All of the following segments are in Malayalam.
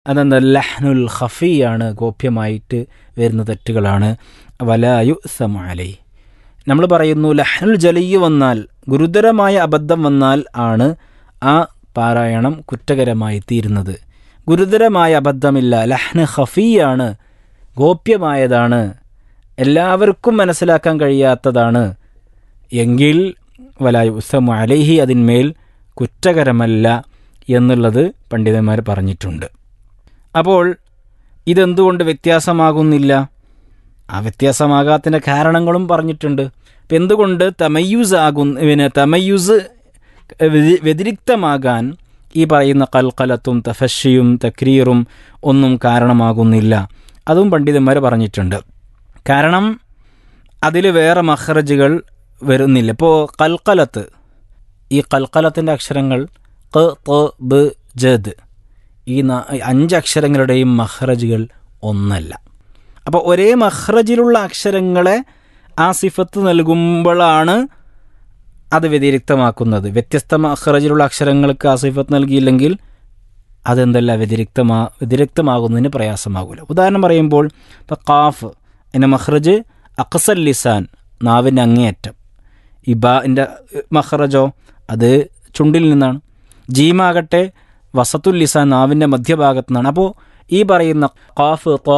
അതെന്താ ലഹ്നുൽ ഖഫിയാണ് ഗോപ്യമായിട്ട് വരുന്ന തെറ്റുകളാണ് വലായു സമലൈ നമ്മൾ പറയുന്നു ലഹ്നുൽ ജലിയ് വന്നാൽ ഗുരുതരമായ അബദ്ധം വന്നാൽ ആണ് ആ പാരായണം കുറ്റകരമായി തീരുന്നത് ഗുരുതരമായ അബദ്ധമില്ല ലഹ്ന് ഖഫിയാണ് ഗോപ്യമായതാണ് എല്ലാവർക്കും മനസ്സിലാക്കാൻ കഴിയാത്തതാണ് എങ്കിൽ വലായു ഉസമു അലൈഹി അതിന്മേൽ കുറ്റകരമല്ല എന്നുള്ളത് പണ്ഡിതന്മാർ പറഞ്ഞിട്ടുണ്ട് അപ്പോൾ ഇതെന്തുകൊണ്ട് വ്യത്യാസമാകുന്നില്ല ആ വ്യത്യാസമാകാത്തതിൻ്റെ കാരണങ്ങളും പറഞ്ഞിട്ടുണ്ട് അപ്പം എന്തുകൊണ്ട് തമയ്യൂസ് ആകുന്ന പിന്നെ തമയ്യൂസ് വ്യതി- വ്യതിരിക്തമാകാൻ ഈ പറയുന്ന കൽക്കലത്തും തഫഷിയും തക്രീറും ഒന്നും കാരണമാകുന്നില്ല അതും പണ്ഡിതന്മാർ പറഞ്ഞിട്ടുണ്ട് കാരണം അതിൽ വേറെ മഹ്റജുകൾ വരുന്നില്ല ഇപ്പോൾ കൽക്കലത്ത് ഈ കൽക്കലത്തിൻ്റെ അക്ഷരങ്ങൾ ക ത ബ് ജദ് ഈ ന- അഞ്ച് അക്ഷരങ്ങളുടെയും മഹ്റജുകൾ ഒന്നല്ല അപ്പോൾ ഒരേ മഹ്റജിലുള്ള അക്ഷരങ്ങളെ ആ സിഫത്ത് നൽകുമ്പോഴാണ് അത് വ്യതിരിക്തമാക്കുന്നത് വ്യത്യസ്ത മഹ്റജിലുള്ള അക്ഷരങ്ങൾക്ക് ആ സിഫത്ത് നൽകിയില്ലെങ്കിൽ അതെന്തല്ല വ്യതിരിക്തമാ വ്യതിരിക്തമാകുന്നതിന് പ്രയാസമാകില്ല ഉദാഹരണം പറയുമ്പോൾ ഇപ്പോൾ കാഫ് എൻ്റെ മഹ്റജ് അക്സൽ ലിസാൻ നാവിൻ്റെ അങ്ങേയറ്റം ഇബാൻ്റെ മഹ്റജോ അത് ചുണ്ടിൽ നിന്നാണ് ജീമാകട്ടെ വസത്തുൽ ലിസാൻ നാവിൻ്റെ മധ്യഭാഗത്തു നിന്നാണ് അപ്പോൾ ഈ പറയുന്ന കാഫ് ത്വ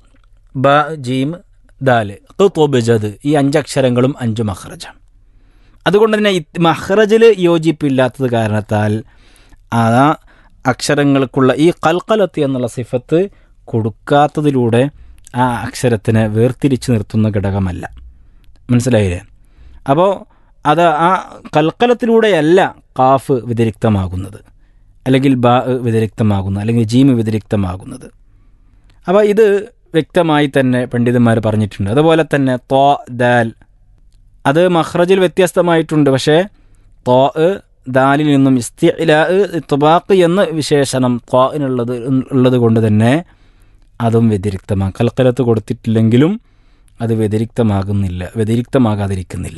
ബ ജീം ദാല് തൊബജത് ഈ അഞ്ചക്ഷരങ്ങളും അഞ്ച് മഹ്റജാണ് അതുകൊണ്ട് തന്നെ ഇത് മഹ്റജിൽ യോജിപ്പില്ലാത്തത് കാരണത്താൽ ആ അക്ഷരങ്ങൾക്കുള്ള ഈ കൽക്കലത്ത് എന്നുള്ള സിഫത്ത് കൊടുക്കാത്തതിലൂടെ ആ അക്ഷരത്തിനെ വേർതിരിച്ച് നിർത്തുന്ന ഘടകമല്ല മനസ്സിലായില്ലേ അപ്പോൾ അത് ആ കൽക്കലത്തിലൂടെയല്ല കാഫ് വ്യതിരിക്തമാകുന്നത് അല്ലെങ്കിൽ ബ വ്യതിരിക്തമാകുന്നത് അല്ലെങ്കിൽ ജീമ് വ്യതിരിക്തമാകുന്നത് അപ്പോൾ ഇത് വ്യക്തമായി തന്നെ പണ്ഡിതന്മാർ പറഞ്ഞിട്ടുണ്ട് അതുപോലെ തന്നെ തോ ദാൽ അത് മഹ്റജിൽ വ്യത്യസ്തമായിട്ടുണ്ട് പക്ഷേ തോ ദാലിൽ നിന്നും ഇസ്തില തുബാക്ക് എന്ന വിശേഷണം ത്വാഇനുള്ളത് ഉള്ളത് കൊണ്ട് തന്നെ അതും വ്യതിരിക്തമാണ് കൽക്കലത്ത് കൊടുത്തിട്ടില്ലെങ്കിലും അത് വ്യതിരിക്തമാകുന്നില്ല വ്യതിരിക്തമാകാതിരിക്കുന്നില്ല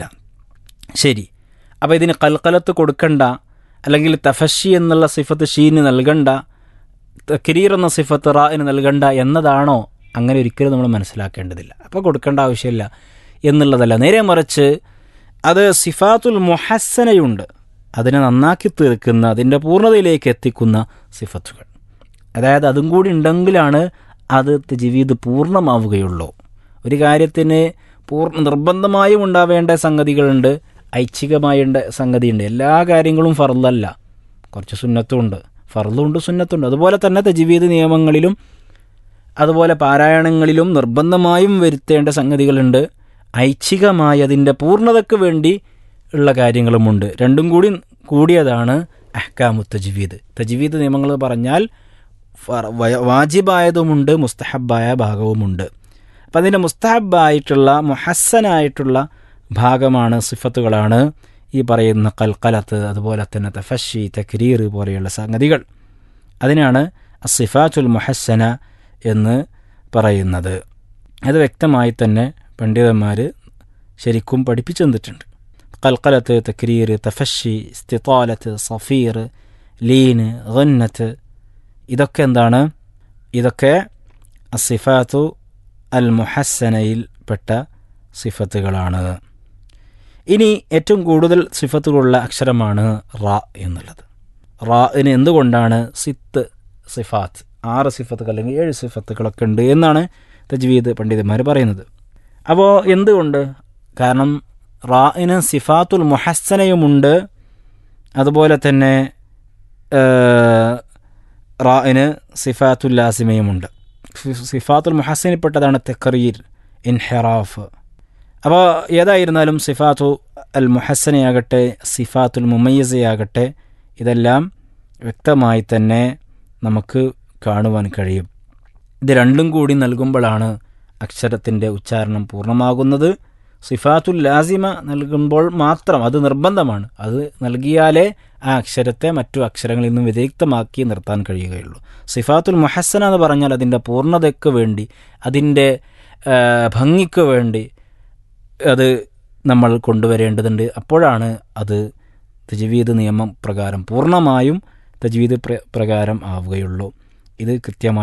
ശരി അപ്പോൾ ഇതിന് കൽക്കലത്ത് കൊടുക്കണ്ട അല്ലെങ്കിൽ തഫഷി എന്നുള്ള സിഫത്ത് ഷീന് നൽകണ്ട കിരീർ എന്ന സിഫത്ത് റായിന് നൽകണ്ട എന്നതാണോ അങ്ങനെ ഒരിക്കലും നമ്മൾ മനസ്സിലാക്കേണ്ടതില്ല അപ്പോൾ കൊടുക്കേണ്ട ആവശ്യമില്ല എന്നുള്ളതല്ല നേരെ മറിച്ച് അത് സിഫാത്തുൽ മുഹസ്സനയുണ്ട് അതിനെ നന്നാക്കി തീർക്കുന്ന അതിൻ്റെ പൂർണ്ണതയിലേക്ക് എത്തിക്കുന്ന സിഫത്തുകൾ അതായത് അതും കൂടി ഉണ്ടെങ്കിലാണ് അത് ജീവിത് പൂർണ്ണമാവുകയുള്ളൂ ഒരു കാര്യത്തിന് പൂർണ്ണ നിർബന്ധമായും ഉണ്ടാവേണ്ട സംഗതികളുണ്ട് ഐച്ഛികമായേണ്ട സംഗതിയുണ്ട് എല്ലാ കാര്യങ്ങളും ഫർദല്ല കുറച്ച് സുന്നത്തുമുണ്ട് ഫർദുണ്ട് സുന്നത്തുണ്ട് അതുപോലെ തന്നെ തജീവീദ് നിയമങ്ങളിലും അതുപോലെ പാരായണങ്ങളിലും നിർബന്ധമായും വരുത്തേണ്ട സംഗതികളുണ്ട് ഐച്ഛികമായി അതിൻ്റെ പൂർണ്ണതയ്ക്ക് വേണ്ടി ഉള്ള കാര്യങ്ങളുമുണ്ട് രണ്ടും കൂടി കൂടിയതാണ് അഹ്കാമു തജ്വീദ് തജ്വീദ് നിയമങ്ങൾ പറഞ്ഞാൽ ഫർ- വയ- വാജിബായതുമുണ്ട് മുസ്തഹബായ ഭാഗവുമുണ്ട് അപ്പം അതിൻ്റെ മുസ്തഹബായിട്ടുള്ള മുഹസ്സനായിട്ടുള്ള ഭാഗമാണ് സിഫത്തുകളാണ് ഈ പറയുന്ന കൽക്കലത്ത് അതുപോലെ തന്നെ തഫഷി തക്രീർ പോലെയുള്ള സംഗതികൾ അതിനാണ് സിഫാത്തുൽ മുഹസ്സന എന്ന് പറയുന്നത് അത് വ്യക്തമായി തന്നെ പണ്ഡിതന്മാർ ശരിക്കും പഠിപ്പിച്ചു തന്നിട്ടുണ്ട് കൽക്കലത്ത് തക്രീർ തഫഷി സ്തിത്താലത്ത് സഫീർ ലീന് ഗന്നത്ത് ഇതൊക്കെ എന്താണ് ഇതൊക്കെ അസിഫാത്തു അൽ മുഹസ്സനയിൽപ്പെട്ട സിഫത്തുകളാണ് ഇനി ഏറ്റവും കൂടുതൽ സിഫത്തുകളുള്ള അക്ഷരമാണ് റാ എന്നുള്ളത് റാഇന് എന്തുകൊണ്ടാണ് സിത്ത് സിഫാത്ത് ആറ് സിഫത്തുകൾ അല്ലെങ്കിൽ ഏഴ് സിഫത്തുകളൊക്കെ ഉണ്ട് എന്നാണ് തജ്വീദ് പണ്ഡിതന്മാർ പറയുന്നത് അപ്പോൾ എന്തുകൊണ്ട് കാരണം റാഇന് സിഫാത്തുൽ മുഹസ്സനയുമുണ്ട് അതുപോലെ തന്നെ ഏഹ്, റാഇന് സിഫാത്തുൽ ലാസിമയുമുണ്ട് സി- സിഫാത്തുൽ മുഹസ്സിനിൽപ്പെട്ടതാണ് തെക്കറീർ ഇൻഹെറാഫ് അപ്പോൾ ഏതായിരുന്നാലും സിഫാത്തു അൽ മുഹസ്സനയാകട്ടെ സിഫാത്തുൽ മുമയ്യസയാകട്ടെ ഇതെല്ലാം വ്യക്തമായി തന്നെ നമുക്ക് കാണുവാൻ കഴിയും ഇത് രണ്ടും കൂടി നൽകുമ്പോഴാണ് അക്ഷരത്തിൻ്റെ ഉച്ചാരണം പൂർണ്ണമാകുന്നത് സിഫാത്തുൽ ലാസിമ നൽകുമ്പോൾ മാത്രം അത് നിർബന്ധമാണ് അത് നൽകിയാലേ ആ അക്ഷരത്തെ മറ്റു അക്ഷരങ്ങളിൽ നിന്നും വ്യതിരിക്തമാക്കി നിർത്താൻ കഴിയുകയുള്ളൂ സിഫാത്തുൽ മുഹസ്സന എന്ന് പറഞ്ഞാൽ അതിൻ്റെ പൂർണ്ണതയ്ക്ക് വേണ്ടി അതിൻ്റെ ആ, ഭംഗിക്ക് വേണ്ടി അത് നമ്മൾ കൊണ്ടുവരേണ്ടതുണ്ട് അപ്പോഴാണ് അത് തജ്വീദ് നിയമം പ്രകാരം പൂർണ്ണമായും തജ്വീദ് പ്ര പ്രകാരം ആവുകയുള്ളൂ ഇത് കൃത്യമായി